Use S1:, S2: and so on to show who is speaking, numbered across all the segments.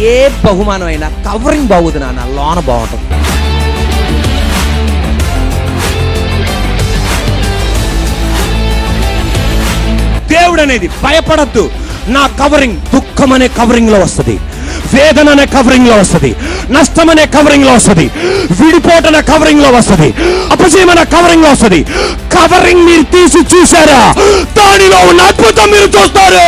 S1: ఏ బహుమానం అయినా కవరింగ్ బాగుంది నాన్న లోన బాగుంటుంది దేవుడు అనేది భయపడద్దు నా కవరింగ్ దుఃఖం అనే కవరింగ్ లో వస్తుంది వేదన అనే కవరింగ్ లో వస్తుంది నష్టం అనే కవరింగ్ లో వస్తుంది విడిపోటు అనే కవరింగ్ లో వస్తుంది అపజయం అనే కవరింగ్ లో వస్తుంది కవరింగ్ మీరు తీసి చూసారా దానిలో ఉన్న అద్భుతం మీరు చూస్తారు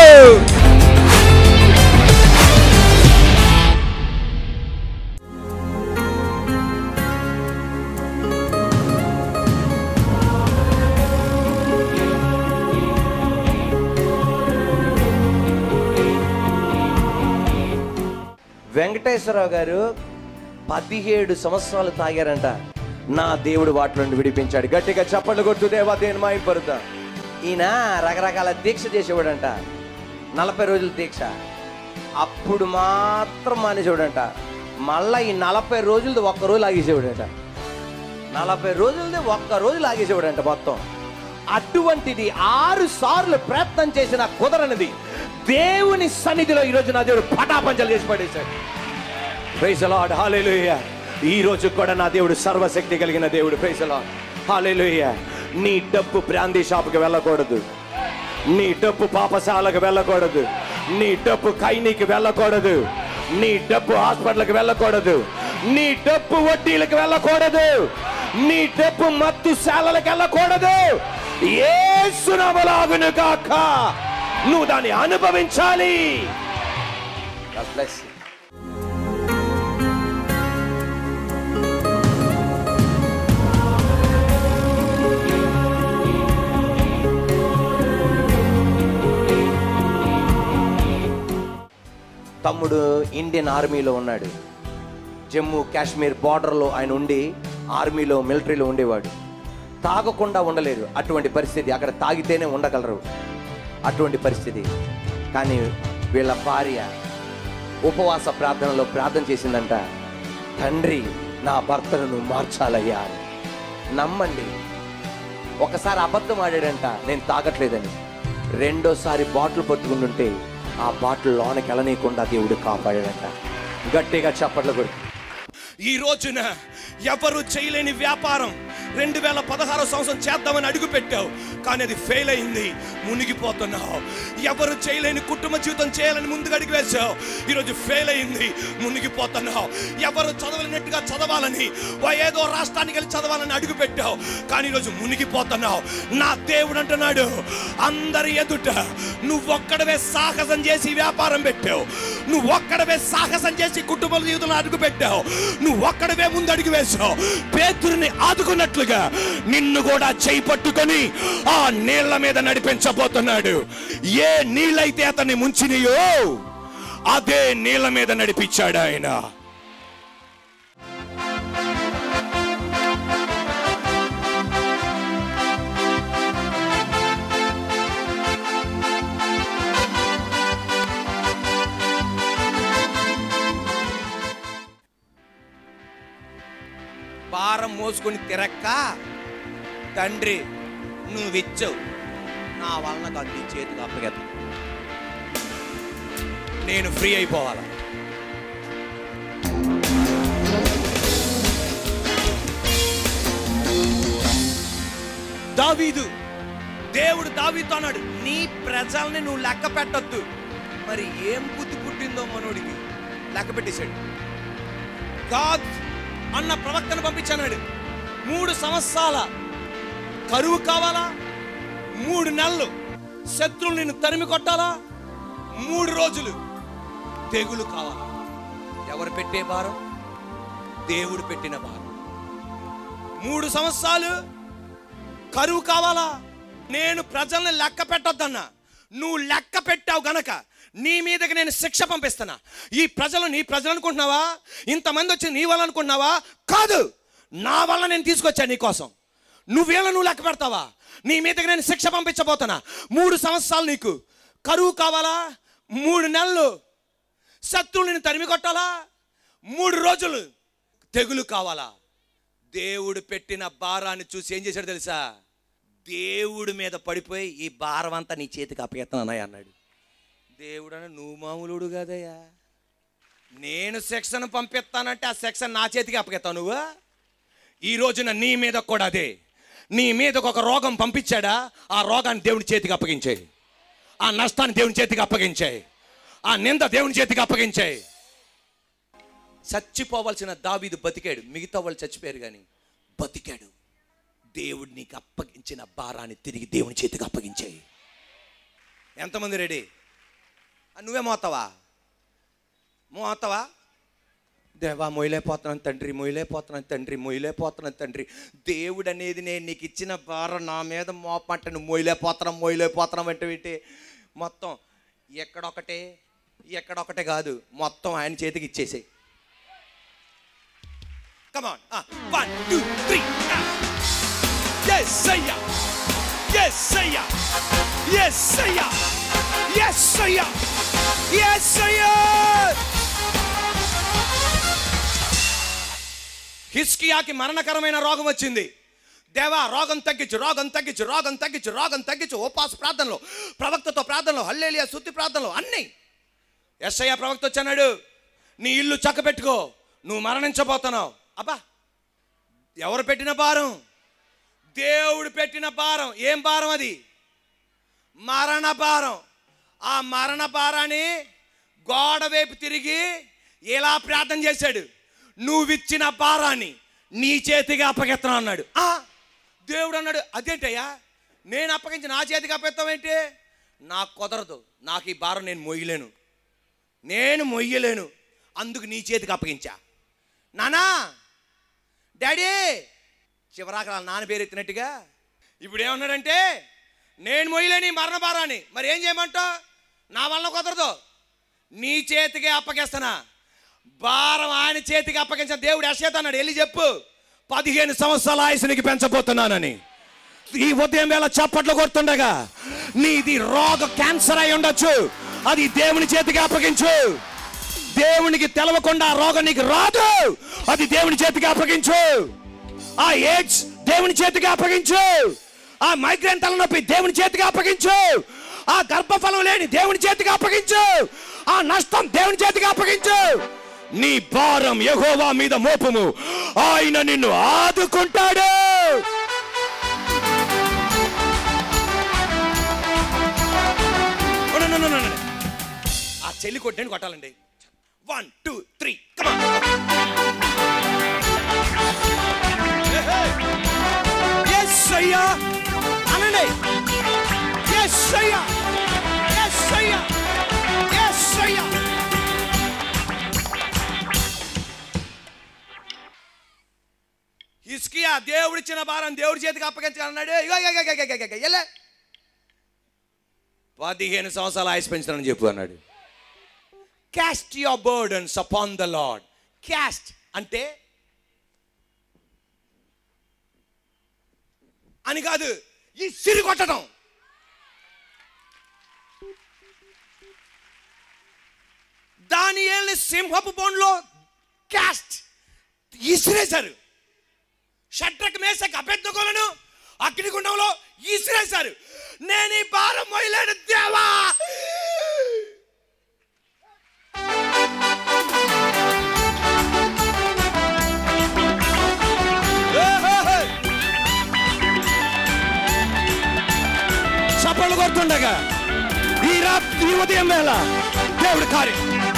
S1: వెంకటేశ్వరరావు గారు పదిహేడు సంవత్సరాలు తాగారంట నా దేవుడు వాటి నుండి విడిపించాడు గట్టిగా చప్పట్లు కొట్టు దేవా దేని మాయపరుతా ఈయన రకరకాల దీక్ష చేసేవాడంట నలభై రోజుల దీక్ష అప్పుడు మాత్రం మానేసేవాడంట మళ్ళా ఈ నలభై రోజులది ఒక్క రోజు లాగేసేవాడంట నలభై రోజులది ఒక్క రోజు లాగేసేవాడంట మొత్తం అటువంటిది ఆరు సార్లు ప్రయత్నం చేసిన కుదరనిది దేవుని సన్నిధిలో ఈరోజు నా దేవుడు పటాపంచలు చేసి పడేశాడు ప్రైజ్ లార్డ్ హల్లెలూయా ఈ రోజు కూడా నా దేవుడు సర్వశక్తి కలిగిన దేవుడు ప్రైజ్ లార్డ్ హల్లెలూయా నీ డబ్బు బ్రాందీ షాప్కి వెళ్ళకూడదు నీ డబ్బు పాపశాలకు వెళ్ళకూడదు నీ డబ్బు కైనీకి వెళ్ళకూడదు నీ డబ్బు హాస్పిటల్కి వెళ్ళకూడదు నీ డబ్బు వడ్డీలకు వెళ్ళకూడదు నీ డబ్బు మత్తు శాలలకు వెళ్ళకూడదు ఏ సునమలాగును కాక నువ్వు దాన్ని అనుభవించాలి God bless you. తమ్ముడు ఇండియన్ ఆర్మీలో ఉన్నాడు జమ్మూ కాశ్మీర్ బార్డర్లో ఆయన ఉండి ఆర్మీలో మిలిటరీలో ఉండేవాడు తాగకుండా ఉండలేరు అటువంటి పరిస్థితి అక్కడ తాగితేనే ఉండగలరు అటువంటి పరిస్థితి కానీ వీళ్ళ భార్య ఉపవాస ప్రార్థనలో ప్రార్థన చేసిందంట తండ్రి నా భర్తను నువ్వు మార్చాలయ్యా అని. నమ్మండి ఒకసారి అబద్ధం ఆడాడంట నేను తాగట్లేదని రెండోసారి బాటిల్ పట్టుకుంటుంటే ఆ బాటిల్ లోనకి వెళ్ళనీయకుండా దేవుడు కాపాడాడంట గట్టిగా చప్పట్లు కొడు
S2: ఈ రోజున ఎవరు చేయలేని వ్యాపారం రెండు వేల పదహారో సంవత్సరం చేద్దామని అడుగు పెట్టావు కానీ అది ఫెయిల్ అయింది మునిగిపోతున్నావు ఎవరు చేయలేని కుటుంబ జీవితం చేయాలని ముందుకు అడుగు వేశావు ఈరోజు ఫెయిల్ అయింది మునిగిపోతున్నావు ఎవరు చదవలేనట్టుగా చదవాలని వా ఏదో రాష్ట్రానికి వెళ్ళి చదవాలని అడుగు పెట్టావు కానీ ఈరోజు మునిగిపోతున్నావు నా దేవుడు అంటున్నాడు అందరి ఎదుట నువ్వు ఒక్కడవే సాహసం చేసి వ్యాపారం పెట్టావు నువ్వు ఒక్కడవే సాహసం చేసి కుటుంబ జీవితంలో అడుగు పెట్టావు నువ్వు ఒక్కడవే ముందు అడుగు వేశావు పేతురిని ఆదుకున్నట్లుగా నిన్ను కూడా చేయి పట్టుకొని ఆ నీళ్ల మీద నడిపించబోతున్నాడు ఏ నీళ్ళైతే అతన్ని ముంచినయో అదే నీళ్ల మీద నడిపించాడు ఆయన భారం మోసుకొని తిరక్క తండ్రి నువ్విచ్చావు నా వలన కాదు నీ చేతికి అప్పగెత్త నేను ఫ్రీ అయిపోవాలా దావీదు దేవుడు దావీతో అన్నాడు నీ ప్రజల్ని నువ్వు లెక్క పెట్టొద్దు మరి ఏం బుద్ధి పుట్టిందో మనోడికి లెక్క పెట్టేశాడు గాద్ అన్న ప్రవక్తను పంపించాడు మూడు సంవత్సరాల కరువు కావాలా మూడు నెలలు శత్రువులు నిన్ను తరిమి కొట్టాలా మూడు రోజులు తెగులు కావాలా ఎవరు పెట్టే భారం దేవుడు పెట్టిన భారం మూడు సంవత్సరాలు కరువు కావాలా నేను ప్రజల్ని లెక్క పెట్టొద్దన్నా నువ్వు లెక్క పెట్టావు గనక నీ మీదకి నేను శిక్ష పంపిస్తున్నా ఈ ప్రజలు నీ ప్రజలు అనుకుంటున్నావా ఇంతమంది వచ్చి నీ వల్ల అనుకుంటున్నావా కాదు నా వల్ల నేను తీసుకొచ్చా నీ కోసం నువ్వేళ నువ్వు లెక్క పెడతావా నీ మీదకి నేను శిక్ష పంపించబోతున్నా మూడు సంవత్సరాలు నీకు కరువు కావాలా మూడు నెలలు శత్రువుని తరిమి కొట్టాలా మూడు రోజులు తెగులు కావాలా దేవుడు పెట్టిన భారాన్ని చూసి ఏం చేశాడు తెలుసా దేవుడి మీద పడిపోయి ఈ భారం అంతా నీ చేతికి అప్పగెత్తనన్నాయి అన్నాడు దేవుడు అన్న నువ్వు మామూలుడు కాదయ్యా నేను సెక్షన్ పంపిస్తానంటే ఆ సెక్షన్ నా చేతికి అప్పగిస్తావు నువ్వు ఈ రోజున నీ మీద కూడా అదే నీ మీదకు ఒక రోగం పంపించాడా ఆ రోగాన్ని దేవుని చేతికి అప్పగించాయి ఆ నష్టాన్ని దేవుని చేతికి అప్పగించాయి ఆ నింద దేవుని చేతికి అప్పగించాయి చచ్చిపోవలసిన దావీదు బతికాడు మిగతా వాళ్ళు చచ్చిపోయారు కానీ బతికాడు దేవుడు నీకు అప్పగించిన భారాన్ని తిరిగి దేవుని చేతికి అప్పగించాయి ఎంతమంది రెడీ ఆ, నువ్వే మోతావా మోతావా దేవా మొయ్యలేకపోతున్నాను తండ్రి మొయ్యలేకపోతున్నాను తండ్రి మొయ్యలేకపోతున్నాను తండ్రి దేవుడు అనేది నేను నీకు ఇచ్చిన భారం నా మీద మోపంటే నువ్వు మొయ్యలేకపోతున్నాం మొయ్యలేకపోతున్నాం అంటే ఏంటి మొత్తం ఎక్కడొకటే ఎక్కడొకటే కాదు మొత్తం ఆయన చేతికి ఇచ్చేసేయి come on one two three yes అయ్యా ఎస్ అయ్యా ఎస్ అయ్యా ఎస్ అయ్యా ఎస్ అయ్యా హిస్కియాకి మరణకరమైన రోగం వచ్చింది దేవా రోగం తగ్గించు రోగం తగ్గించు రోగం తగ్గించు రోగం తగ్గించు ఓపాస్ ప్రార్థనలో ప్రవక్తతో ప్రార్థనలో హల్లేలియా శుద్ధి ప్రార్థనలో అన్నీ ఎస్ఐ ప్రవక్త వచ్చాడు నీ ఇల్లు చక్కబెట్టుకో నువ్వు మరణించబోతున్నావు అబ్బా ఎవరు పెట్టిన భారం దేవుడు పెట్టిన భారం ఏం భారం అది మరణ భారం ఆ మరణ భారాన్ని గోడ వైపు తిరిగి ఇలా ప్రార్థన చేశాడు నువ్విచ్చిన భారాన్ని నీ చేతికి అప్పగిస్తున్నావు అన్నాడు ఆ, దేవుడు అన్నాడు అదేంటయ్యా నేను అప్పగించి నా చేతికి అప్పగిస్తావేంటి నాకు కుదరదు నాకు ఈ భారం నేను మొయ్యలేను నేను మొయ్యలేను అందుకు నీ చేతికి అప్పగించా నానా డాడీ చివరాక వాళ్ళ నాన్న పేరు ఎత్తినట్టుగా ఇప్పుడు ఏమన్నాడంటే నేను మొయ్యలేని ఈ మరణ భారాన్ని మరి ఏం చేయమంటావు నా వల్ల కుదరదు నీ చేతికే అప్పగిస్తానా భారం ఆయన చేతికి అప్పగించిన దేవుడు అశ్చేత అన్నాడు వెళ్ళి చెప్పు పదిహేను సంవత్సరాల ఆయుసునికి పెంచబోతున్నానని ఈ ఉదయం వేళ చప్పట్లు కొడుతుండగా నీది రోగ క్యాన్సర్ అయి ఉండొచ్చు అది దేవుని చేతికి అప్పగించు దేవునికి తెలవకుండా ఆ రోగం నీకు రాదు అది దేవుని చేతికి అప్పగించు ఆ ఎయిడ్స్ దేవుని చేతికి అప్పగించు ఆ మైగ్రేన్ తలనొప్పి దేవుని చేతికి అప్పగించు ఆ గర్భఫలం లేని దేవుని చేతికి అప్పగించు ఆ నష్టం దేవుని చేతికి అప్పగించు నీ భారం యెహోవా మీద మోపము ఆయన నిన్ను ఆదుకుంటాడు ఉండు, ఉండు, ఉండు, ఉండు. ఆ చెల్లి కొట్టండి కొట్టాలండి వన్ టూ త్రీ ఎస్ అయ్యా అనండి ఎస్ అయ్యా ఎస్ అయ్యా ఎస్ అయ్యా ఇస్కియా దేవుడిచ్చిన భారం దేవుడి చేతికి అప్పగించాలన్నాడు ఇగో, ఇగో, ఇగో, ఇగో, ఇగో, ఇగో, ఎల్లే. పదిహేను సంవత్సరాలు ఆయుష్ పెంచుతానని చెప్పు అన్నాడు cast your burdens upon the Lord cast అంటే అని కాదు ఈ సిరి కొట్టడం దాని ఏళ్ళని సింహపు బోన్లో క్యాస్ట్ ఇసిరేశారు షట్రకు మేసకు అభ్యర్థకులను అగ్నిగుండంలో ఇసిరేశారు నేను ఈ భారం మొయలేను దేవా చప్పలు కొడుతుండగా ఈ రాత్రి ఈ ఉదయం వేళ దేవుడి కార్యం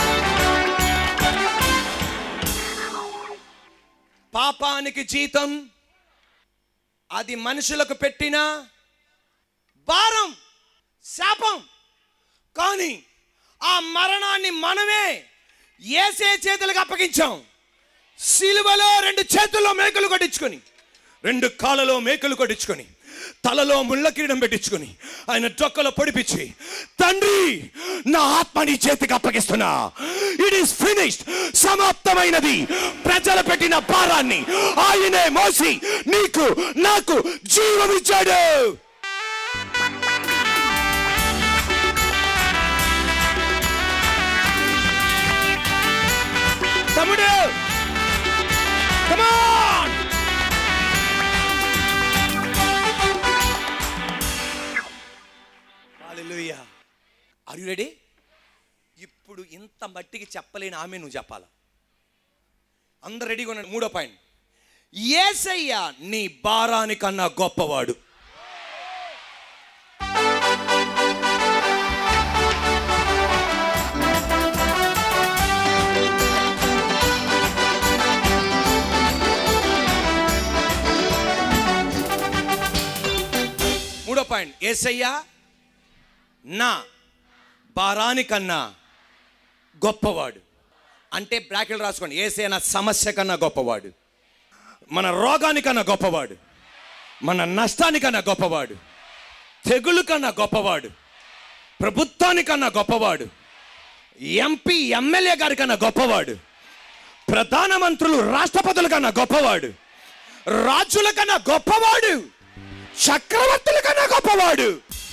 S2: పాపానికి జీతం అది మనుషులకు పెట్టిన భారం శాపం కానీ ఆ మరణాన్ని మనమే ఏసే చేతులకు అప్పగించాం సిలువలో రెండు చేతుల్లో మేకలు కొట్టించుకొని రెండు కాళ్ళలో మేకలు కొట్టించుకొని తలలో ముళ్ళ కిరీటం పెట్టించుకొని ఆయన డొక్కలో పొడిపించి తండ్రి నా ఆత్మ నీ చేతికి అప్పగిస్తున్నా ఇట్ ఈస్ ఫినిష్డ్ సమాప్తమైనది ప్రజలు పెట్టిన భారాన్ని ఆయనే మోసి నీకు నాకు జీవం ఇచ్చాడు తమ్ముడు కమాన్ Hallelujah. Are you ready? ఇప్పుడు ఇప్పుడు ఇంత మట్టికి చెప్పలేని ఆమె నువ్వు చెప్పాలా అందరు రెడీగా ఉన్నాడు మూడో పాయింట్ ఏసయ్య నీ భారానికన్నా గొప్పవాడు మూడో పాయింట్ ఏసయ్య నా భారానికన్నా గొప్పవాడు అంటే బ్రాకెట్ రాసుకోండి ఏసే నా సమస్య కన్నా గొప్పవాడు మన రోగానికన్నా గొప్పవాడు మన నష్టానికన్నా గొప్పవాడు తెగులు కన్నా గొప్పవాడు ప్రభుత్వానికన్నా గొప్పవాడు ఎంపీ ఎమ్మెల్యే గారి కన్నా గొప్పవాడు ప్రధానమంత్రులు రాష్ట్రపతుల కన్నా గొప్పవాడు రాజుల కన్నా గొప్పవాడు చక్రవర్తుల కన్నా గొప్పవాడు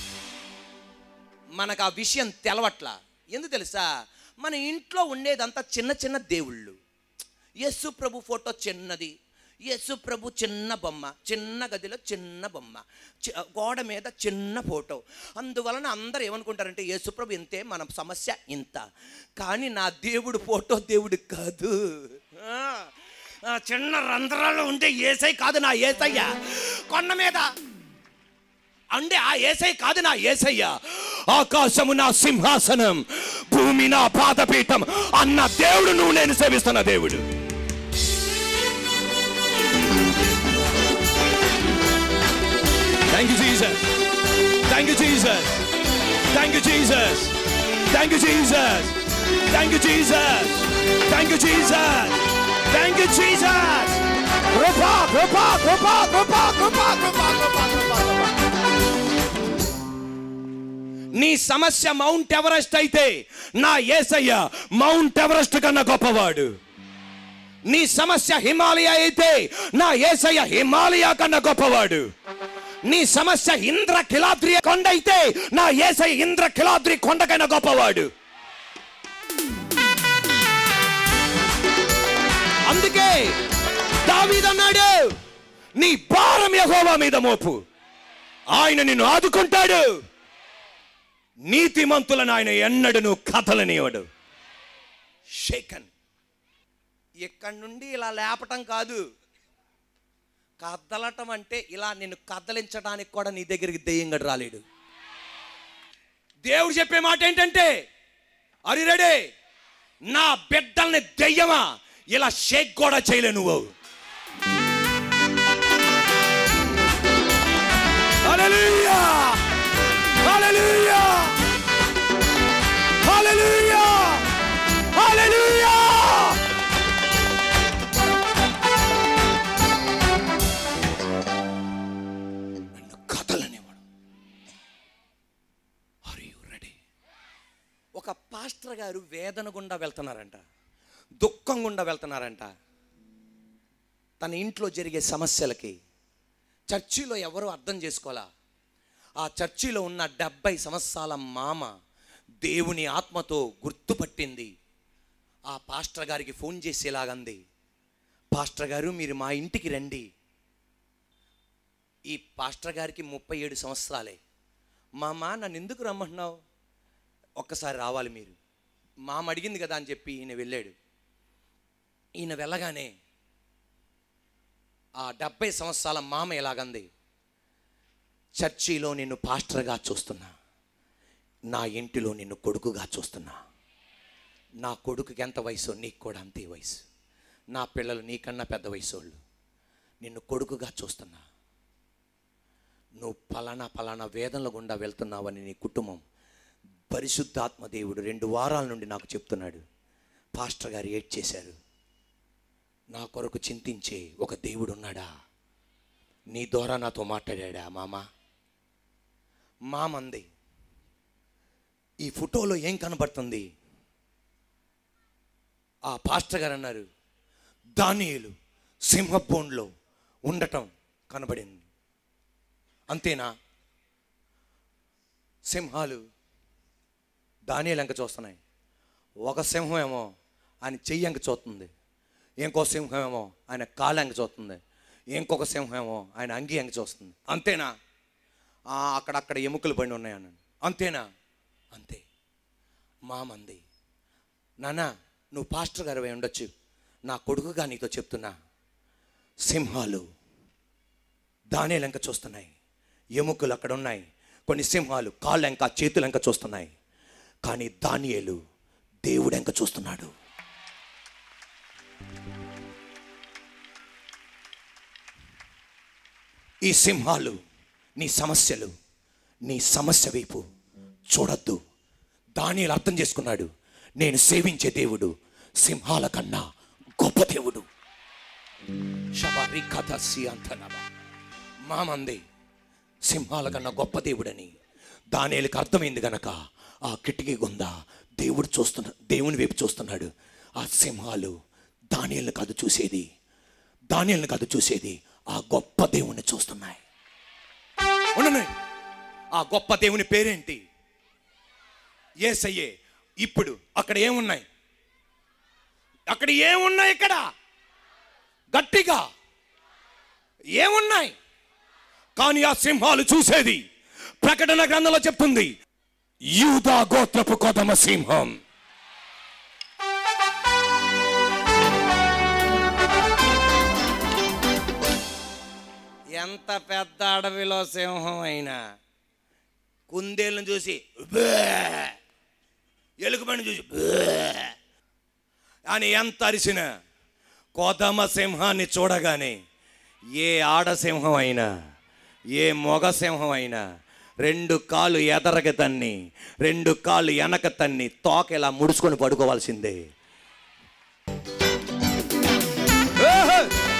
S2: మనకు ఆ విషయం తెలవట్లా ఎందుకు తెలుసా మన ఇంట్లో ఉండేదంతా చిన్న చిన్న దేవుళ్ళు యేసు ప్రభు ఫోటో చిన్నది యేసు ప్రభు చిన్న బొమ్మ చిన్న గదిలో చిన్న బొమ్మ చి- గోడ మీద చిన్న ఫోటో అందువలన అందరూ ఏమనుకుంటారంటే యేసు ప్రభు ఇంతే మన సమస్య ఇంత కానీ నా దేవుడు ఫోటో దేవుడు కాదు ఆ, ఆ చిన్న రంధ్రాల్లో ఉండే ఏసై కాదు నా ఏసయ్య కొండ మీద అంటే ఆ ఏసై కాదు నా ఏసయ్య ఆకాశము నా సింహాసనం భూమి నా పాదపీఠం అన్న దేవుడు నువ్వు నేను సేవిస్తున్న దేవుడు thank you Jesus thank you Jesus thank you Jesus thank you Jesus thank you Jesus thank you Jesus thank you Jesus కృప కృప కృప కృప కృప కృప కృప కృప నీ సమస్య మౌంట్ ఎవరెస్ట్ అయితే నా ఏసయ్య మౌంట్ ఎవరెస్ట్ కన్నా గొప్పవాడు నీ సమస్య హిమాలయ అయితే నా ఏసయ్య హిమాలయ కన్నా గొప్పవాడు నీ సమస్య ఇంద్ర కిలాద్రి కొండ అయితే నా ఏసయ్య ఇంద్ర కిలాద్రి కొండ కన్నా గొప్పవాడు అందుకే దావీదన్నాడు నీ భారం యెహోవా మీద మోపు ఆయన నిన్ను ఆదుకుంటాడు నీతిమంతులను ఆయన ఎన్నడను కథలనివాడు షేకన్ ఇక్కడి నుండి ఇలా లేపటం కాదు కదలటం అంటే ఇలా నిన్ను కదలించడానికి కూడా నీ దగ్గరికి దెయ్యంగడు రాలేడు దేవుడు చెప్పే మాట ఏంటంటే అరి రెడీ నా బిడ్డల్ని దెయ్యమా ఇలా షేక్ కూడా చేయలే నువ్వు Hallelujah! Hallelujah! Hallelujah! Hallelujah! నన్ను కథలనేవాడు ఆర్ యు రెడీ ఒక పాస్టర్ గారు వేదన గుండా వెళ్తున్నారంట దుఃఖం గుండా వెళ్తున్నారంట తన ఇంట్లో జరిగే సమస్యలకి చర్చిలో ఎవరు అర్థం చేసుకోవాలా ఆ చర్చిలో ఉన్న డెబ్బై సంవత్సరాల మామ దేవుని ఆత్మతో గుర్తుపట్టింది ఆ పాస్టర్ గారికి ఫోన్ చేసేలాగంది పాస్టర్ గారు మీరు మా ఇంటికి రండి ఈ పాస్టర్ గారికి ముప్పై ఏడు సంవత్సరాలే మామ నన్ను ఎందుకు రమ్మంటున్నావు ఒక్కసారి రావాలి మీరు మామ అడిగింది కదా అని చెప్పి ఈయన వెళ్ళాడు ఈయన వెళ్ళగానే ఆ డెబ్బై సంవత్సరాల మామ ఎలాగంది చర్చిలో నిన్ను పాస్టర్గా చూస్తున్నా నా ఇంటిలో నిన్ను కొడుకుగా చూస్తున్నా నా కొడుకుకి ఎంత వయసు నీకు కూడా అంతే వయసు నా పిల్లలు నీకన్నా పెద్ద వయసు వాళ్ళు నిన్ను కొడుకుగా చూస్తున్నా నువ్వు పలానా పలానా వేదనల గుండా వెళ్తున్నావని నీ కుటుంబం పరిశుద్ధాత్మ దేవుడు రెండు వారాల నుండి నాకు చెప్తున్నాడు పాస్టర్ గారు ఏడ్ చేశారు నా కొరకు చింతించే ఒక దేవుడు ఉన్నాడా నీ ద్వారా నాతో మాట్లాడా మామ మామంది ఈ ఫోటోలో ఏం కనబడుతుంది ఆ పాస్టర్ గారు అన్నారు దానియులు సింహబోన్లో ఉండటం కనబడింది అంతేనా సింహాలు దానియలు ఎంక చూస్తున్నాయి ఒక సింహం ఏమో ఆయన చెయ్యి ఎంక చూస్తుంది ఇంకో సింహం ఏమో ఆయన కాలు ఎంక చూస్తుంది ఇంకొక సింహం ఏమో ఆయన అంగి ఎంక చూస్తుంది అంతేనా "ఆ, అక్కడక్కడ ఎముకలు బండి ఉన్నాయన్నాను అంతేనా అంతే మామంది నాన్న నువ్వు పాస్టర్ గారు అయి ఉండొచ్చు నా కొడుకుగా నీతో చెప్తున్నా సింహాలు దానేలంక చూస్తున్నాయి ఎముకలు అక్కడ ఉన్నాయి కొన్ని సింహాలు కాళ్ళెంక చేతులెంక చూస్తున్నాయి కానీ దానియేలు దేవుడెంక చూస్తున్నాడు ఈ సింహాలు నీ సమస్యలు నీ సమస్య వైపు చూడొద్దు దానియేలు అర్థం చేసుకున్నాడు నేను సేవించే దేవుడు సింహాల కన్నా గొప్ప దేవుడు శబరికథసి అంతనవ మామంది సింహాల కన్నా గొప్ప దేవుడని దానేలకు అర్థమైంది గనక ఆ కిటికీ గుంద దేవుడు చూస్తున్న దేవుని వైపు చూస్తున్నాడు ఆ సింహాలు దానియల్ని కాదు చూసేది దానియల్ని కాదు చూసేది ఆ గొప్ప దేవుణ్ణి చూస్తున్నాయి ఉండని ఆ గొప్ప దేవుని పేరేంటి ఏసయ్యే ఇప్పుడు అక్కడ ఏమున్నాయి అక్కడ ఏమున్నాయి ఇక్కడ గట్టిగా ఏమున్నాయి కానీ ఆ సింహాలు చూసేది ప్రకటన గ్రంథంలో చెప్తుంది యూదా గోత్రపు కొదమ సింహం ఎంత పెద్ద అడవిలో సింహం అయినా కుందేళ్ళను చూసి "బే!" ఎలుగుబండి చూసి "బే!" అని ఎంత అరిసిన కోదమ సింహాన్ని చూడగానే ఏ ఆడ సింహం అయినా ఏ మొగ సింహం అయినా రెండు కాళ్ళు ఎదరగ తన్ని రెండు కాళ్ళు వెనక తన్ని తోక ఇలా ముడుచుకొని పడుకోవాల్సిందే ఓహో!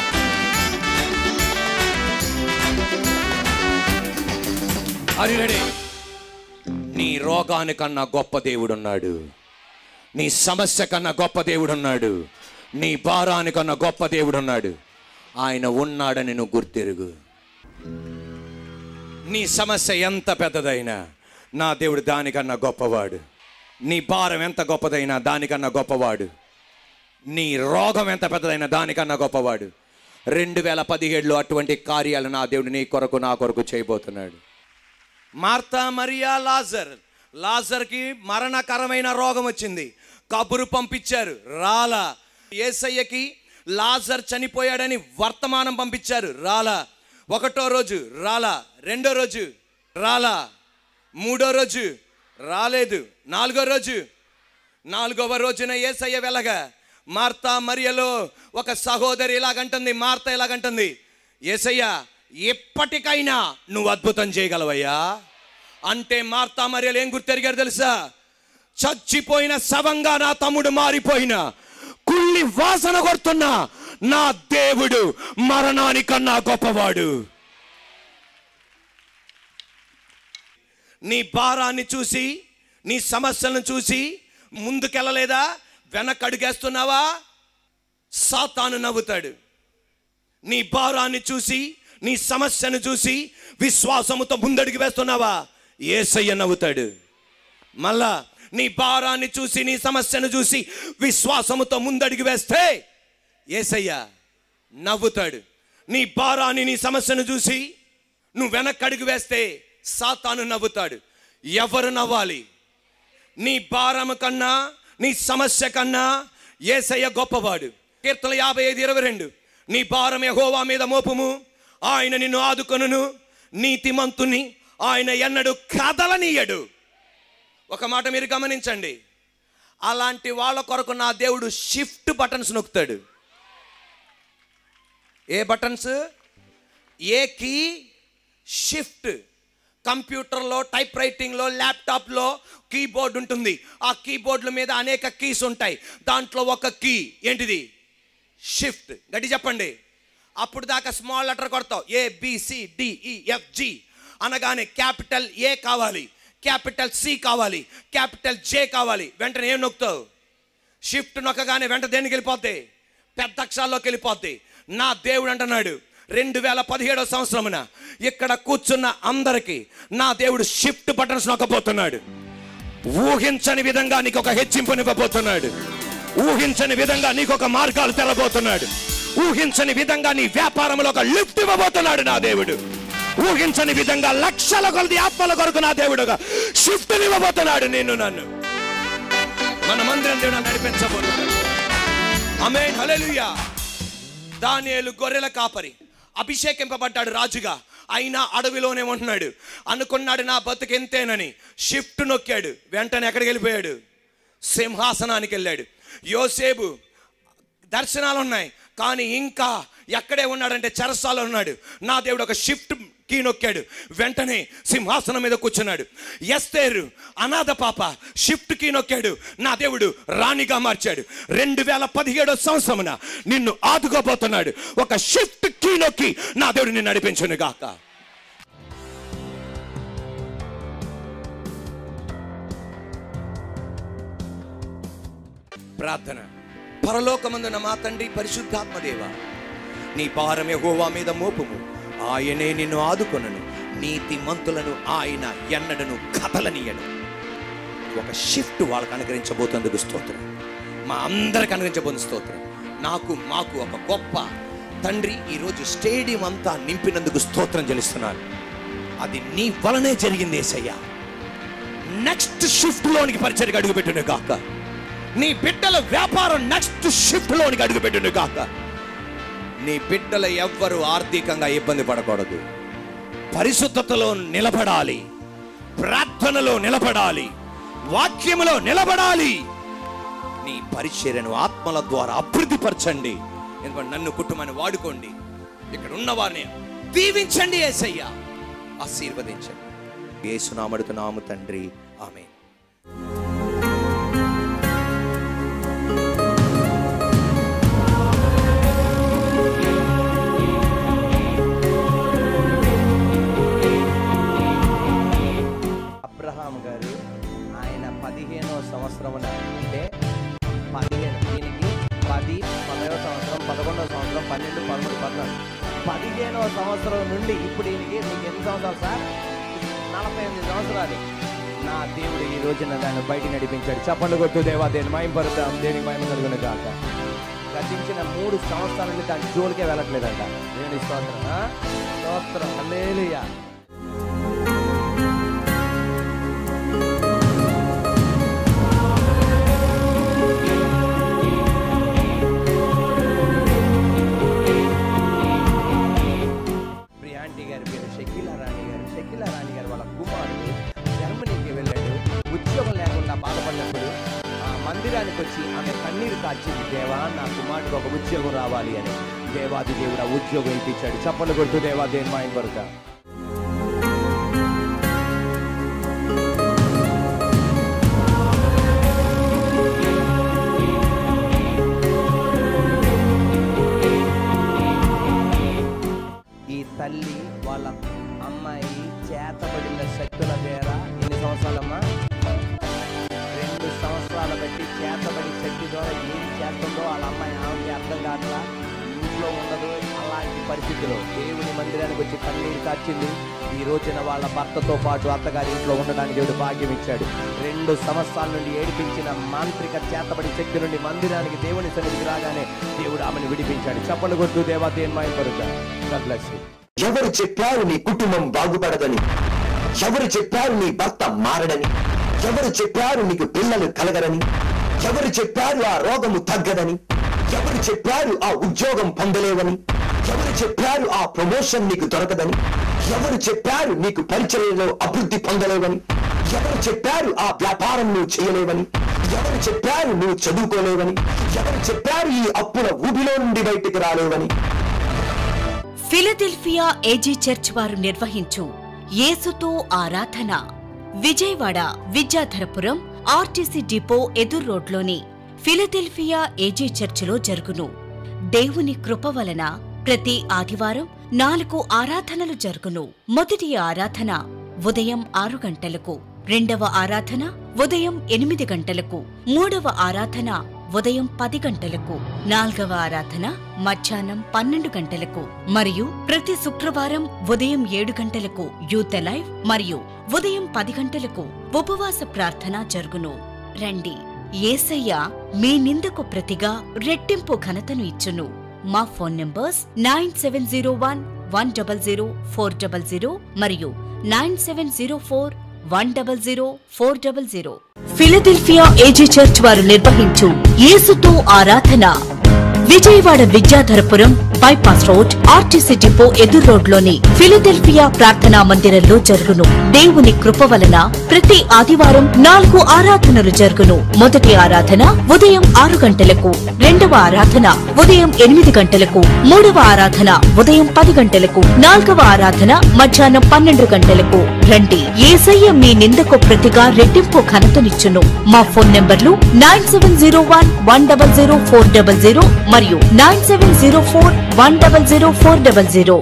S2: Are you ready? నీ రోగానికన్నా గొప్ప దేవుడున్నాడు నీ సమస్య కన్నా గొప్ప దేవుడున్నాడు నీ భారానికన్నా గొప్ప దేవుడున్నాడు ఆయన ఉన్నాడని నువ్వు గుర్తెరుగు నీ సమస్య ఎంత పెద్దదైనా నా దేవుడు దానికన్నా గొప్పవాడు నీ భారం ఎంత గొప్పదైనా దానికన్నా గొప్పవాడు నీ రోగం ఎంత పెద్దదైనా దానికన్నా గొప్పవాడు రెండు వేల పదిహేడులో అటువంటి కార్యాలు నా దేవుడు నీ కొరకు నా కొరకు చేయబోతున్నాడు మార్తా మరియా లాజర్ లాజర్కి మరణకరమైన రోగం వచ్చింది కబురు పంపించారు రాలా ఏసయ్యకి లాజర్ చనిపోయాడని వర్తమానం పంపించారు రాలా ఒకటో రోజు రాలా రెండో రోజు రాలా మూడో రోజు రాలేదు నాలుగో రోజు నాలుగవ రోజున ఏసయ్య వెళ్ళగా మార్తా మరియలో ఒక సహోదరి ఇలాగంటుంది మార్త ఇలాగంటుంది ఏసయ్య ఎప్పటికైనా నువ్వు అద్భుతం చేయగలవయ్యా అంటే మార్తా మరియలు ఏం గుర్తెరిగారు తెలుసా చచ్చిపోయిన శవంగా నా తమ్ముడు మారిపోయిన కుళ్ళి వాసన కొడుతున్నా నా దేవుడు మరణానికన్నా గొప్పవాడు నీ భారాన్ని చూసి నీ సమస్యలను చూసి ముందుకెళ్ళలేదా వెనకడుగేస్తున్నావా సాతాను నవ్వుతాడు నీ భారాన్ని చూసి నీ సమస్యను చూసి విశ్వాసముతో ముందడుగు వేస్తున్నావా ఏసయ్య నవ్వుతాడు మళ్ళా నీ భారాన్ని చూసి నీ సమస్యను చూసి విశ్వాసముతో ముందడుగు వేస్తే ఏసయ్య నవ్వుతాడు నీ భారాన్ని నీ సమస్యను చూసి నువ్వు వెనక్కడుగు వేస్తే సాతాను నవ్వుతాడు ఎవరు నవ్వాలి నీ భారము కన్నా నీ సమస్య కన్నా ఏసయ్య గొప్పవాడు కీర్తన యాభై ఐదు ఇరవై రెండు నీ భారం యెహోవా మీద మోపుము ఆయన నిన్ను ఆదుకొనును నీతిమంతుని ఆయన ఎన్నడు కదలనీయడు ఒక మాట మీరు గమనించండి అలాంటి వాళ్ళ కొరకు నా దేవుడు షిఫ్ట్ బటన్స్ నొక్కుతాడు ఏ బటన్స్ ఏ కీ షిఫ్ట్ కంప్యూటర్లో టైప్ రైటింగ్లో ల్యాప్టాప్లో కీబోర్డ్ ఉంటుంది ఆ కీబోర్డుల మీద అనేక కీస్ ఉంటాయి దాంట్లో ఒక కీ ఏంటిది షిఫ్ట్ గట్టి చెప్పండి అప్పుడు దాకా స్మాల్ లెటర్ కొడతావు ఏ బిసి డిఈఎఫ్ జి అనగానే క్యాపిటల్ ఏ కావాలి క్యాపిటల్ సి కావాలి క్యాపిటల్ జే కావాలి వెంటనే ఏం నొక్కుతావు షిఫ్ట్ నొక్కగానే వెంట దేనికి వెళ్ళిపోద్ది పెద్ద అక్షరాల్లోకి వెళ్ళిపోద్ది నా దేవుడు అంటున్నాడు రెండు వేల పదిహేడో సంవత్సరమున ఇక్కడ కూర్చున్న అందరికీ నా దేవుడు షిఫ్ట్ బటన్స్ నొక్కబోతున్నాడు ఊహించని విధంగా నీకు ఒక హెచ్చింపునివ్వబోతున్నాడు ఊహించని విధంగా నీకు ఒక మార్గాలు తెరబోతున్నాడు ఊహించని విధంగా నీ వ్యాపారంలో ఒక లిఫ్ట్ ఇవ్వబోతున్నాడు నా దేవుడు ఊహించని విధంగా లక్షల కొలది ఆత్మల కొరకు నా దేవుడుగా షిఫ్ట్ ఇవ్వబోతున్నాడు నిన్ను నన్ను మన మందిరం దేవుడు నడిపించబోతున్నాడు ఆమేన్ హల్లెలూయా దానియేలు గొర్రెల కాపరి అభిషేకింపబడ్డాడు రాజుగా అయినా అడవిలోనే ఉంటున్నాడు అనుకున్నాడు నా బతుకు ఎంతేనని షిఫ్ట్ నొక్కాడు వెంటనే ఎక్కడికి వెళ్ళిపోయాడు సింహాసనానికి వెళ్ళాడు యోసేపు దర్శనాలు ఉన్నాయి కానీ ఇంకా ఎక్కడే ఉన్నాడంటే చెరసాలో ఉన్నాడు నా దేవుడు ఒక షిఫ్ట్ కీ నొక్కాడు వెంటనే సింహాసనం మీద కూర్చున్నాడు ఎస్తేరు అనాథ పాప షిఫ్ట్ కీ నొక్కాడు నా దేవుడు రాణిగా మార్చాడు రెండు వేల పదిహేడో సంవత్సరమున నిన్ను ఆదుకోబోతున్నాడు ఒక షిఫ్ట్ కీ నొక్కి నా దేవుడు నిన్ను నడిపించును గాక ప్రార్థన పరలోకమందున మా తండ్రి పరిశుద్ధాత్మ దేవ నీ భారం యెహోవా మీద మోపుము ఆయనే నిన్ను ఆదుకొనను నీతి మంతులను ఆయన ఎన్నడను కథలనీయను ఒక షిఫ్ట్ వాళ్ళకి అనుగ్రహించబోతుందుకు స్తోత్రం మా అందరికి అనుగ్రహించబోతున్న స్తోత్రం నాకు మాకు ఒక గొప్ప తండ్రి ఈరోజు స్టేడియం అంతా నింపినందుకు స్తోత్రం చెల్లిస్తున్నాను అది నీ వలనే జరిగింది ఏసయ్యా నెక్స్ట్ షిఫ్ట్ లోనికి పరిచయకు అడుగుపెట్టును కాక నీ బిడ్డల వ్యాపారం నెక్స్ట్ షిఫ్ట్ లోనికి అడుగుపెట్టును కాక నీ బిడ్డల ఎవ్వరు ఆర్థికంగా ఇబ్బంది పడకూడదు పరిశుద్ధతలో నిలబడాలి ప్రార్థనలో నిలబడాలి వాక్యములో నిలబడాలి నీ పరిచర్యను ఆత్మల ద్వారా అభివృద్ధిపరచండి ఎందుకంటే నన్ను కుటుంబాన్ని వాడుకోండి ఇక్కడ ఉన్న వారిని దీవించండి ఏసయ్యా ఆశీర్వదించండి ఏసునామడుతున్నాము తండ్రి ఆమె
S1: అబ్రహాం గారు ఆయన పదిహేనవ సంవత్సరమున అంటే పదిహేను దీనికి పది పదవ సంవత్సరం పదకొండవ సంవత్సరం పన్నెండు పదమూడు పద్నాలుగు పదిహేనవ సంవత్సరం నుండి ఇప్పుడు ఈయనకి మీకు ఎన్ని సంవత్సరాలు సార్ నలభై ఎనిమిది సంవత్సరాలు నా దేవుడు ఈ రోజున దాన్ని బయట నడిపించాడు చప్పట్లు కొట్టు దేవా దేని మయంపరుద్దాం దేనికి మయం కలుగును కాక గతించిన మూడు సంవత్సరాల నుండి దాని జోలికే వెళ్ళట్లేదంట దేవుని స్తోత్రం ఆ? స్తోత్రం హల్లెలూయా ప్రియాంటి గారి పేరు షకీలా రాణి గారు షకీలా రాణి గారు వాళ్ళ కుమారుడు జర్మనీకి వెళ్ళాడు ఉద్యోగం లేకుండా బాధపడినప్పుడు ఆ మందిరానికి వచ్చి ఆమె కన్నీరు కార్చింది దేవా నా కుమారుడికి ఒక ఉద్యోగం రావాలి అని దేవాది దేవుడు ఆ ఉద్యోగం ఇప్పించాడు చప్పలు కొడుతూ దేవా దేని మాయం పడతా ఈ తల్లి వాళ్ళ అమ్మాయి చేతబడిన శక్తుల వేర ఎన్ని సంవత్సరాలమ్మా రెండు సంవత్సరాల బట్టి చేతబడి శక్తి ద్వారా ఏం చేస్తుందో వాళ్ళ అమ్మాయి ఆమెకి అర్థం కాక ఇంట్లో ఉండదు అలాంటి పరిస్థితిలో దేవుని మందిరానికి వచ్చి కన్నీరు కార్చింది ఈ రోజున వాళ్ళ భర్తతో పాటు అత్తగారి ఇంట్లో ఉండడానికి దేవుడు భాగ్యం ఇచ్చాడు రెండు సంవత్సరాల నుండి ఏడిపించిన మాంత్రిక చేతబడి శక్తి నుండి మందిరానికి దేవుని సన్నిధికి రాగానే దేవుడు ఆమెను విడిపించాడు చప్పలు కొట్టు దేవా దేని మాయం పరుగా God bless you.
S3: ఎవరు చెప్పారు నీ కుటుంబం బాగుపడదని ఎవరు చెప్పారు నీ భర్త మారడని ఎవరు చెప్పారు నీకు పిల్లలు కలగరని ఎవరు చెప్పారు ఆ రోగము తగ్గదని ఎవరు చెప్పారు ఆ ఉద్యోగం పొందలేవని ఎవరు చెప్పారు ఆ ప్రమోషన్ నీకు దొరకదని ఎవరు చెప్పారు నీకు పరిచయంలో అభివృద్ధి పొందలేవని ఎవరు చెప్పారు ఆ వ్యాపారం నువ్వు చేయలేవని ఎవరు చెప్పారు నువ్వు చదువుకోలేవని ఎవరు చెప్పారు ఈ అప్పుల ఊబిలో నుండి బయటికి రాలేవని
S4: ఫిలదెల్ఫియా ఏజీ చర్చ్ వారు నిర్వహించు యేసుతో ఆరాధన విజయవాడ విద్యాధరపురం ఆర్టీసీ డిపో ఎదురు రోడ్లోని ఫిలదెల్ఫియా ఏజీ చర్చిలో జరుగును దేవుని కృప వలన ప్రతి ఆదివారం నాలుగు ఆరాధనలు జరుగును మొదటి ఆరాధన ఉదయం ఆరు గంటలకు రెండవ ఆరాధన ఉదయం ఎనిమిది గంటలకు మూడవ ఆరాధన ఉదయం పది గంటలకు నాల్గవ ఆరాధన మధ్యాహ్నం పన్నెండు గంటలకు మరియు ప్రతి శుక్రవారం ఉదయం ఏడు గంటలకు యూత్ లైవ్ మరియు ఉదయం పది గంటలకు ఉపవాస ప్రార్థన జరుగును రండి ఏసయ్య మీ నిందకు ప్రతిగా రెట్టింపు ఘనతను ఇచ్చును మా phone numbers nine seven zero one one double zero four double zero మరియు nine seven zero four one double zero four double zero Philadelphia AG church వారు నిర్వహించు యేసుతో ఆరాధన Vijayawada Vidyadharapuram bypass road RTC depot ఎదురు రోడ్లోని ఫిలదెల్ఫియా ప్రార్థనా మందిరంలో జరుగును దేవుని కృప వలన ప్రతి ఆదివారం నాలుగు ఆరాధనలు జరుగును మొదటి ఆరాధన ఉదయం ఆరు గంటలకు రెండవ ఆరాధన ఉదయం ఎనిమిది గంటలకు మూడవ ఆరాధన ఉదయం పది గంటలకు నాలుగవ ఆరాధన మధ్యాహ్నం పన్నెండు గంటలకు రండి ఏసయ్య మీ నిందకు ప్రతిగా రెట్టింపు ఘనతనిచ్చును మా ఫోన్ నంబర్లు nine seven zero one one double zero four double zero మరియు nine seven zero four one double zero four double zero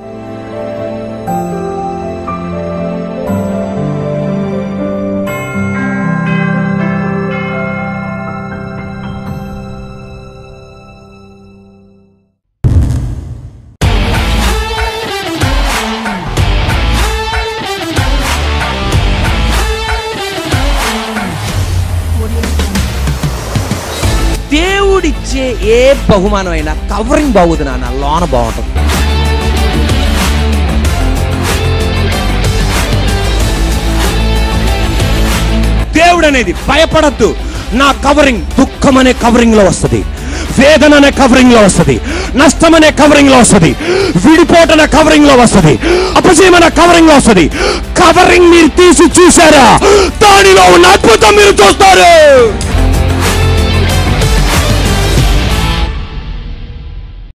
S2: దేవుడిచ్చే ఏ బహుమానం అయినా కవరింగ్ బాగుంది నాన్న లోన బాగుంటుంది దేవుడు అనేది భయపడద్దు నా కవరింగ్ దుఃఖం అనే కవరింగ్ లో వస్తుంది వేదన అనే కవరింగ్ లో వస్తుంది నష్టం అనే కవరింగ్ లో వస్తుంది విడిపోటు అనే కవరింగ్ లో వస్తుంది అపజయం అనే కవరింగ్ లో వస్తుంది కవరింగ్ మీరు తీసి చూసారా దానిలో ఉన్న అద్భుతం మీరు చూస్తారు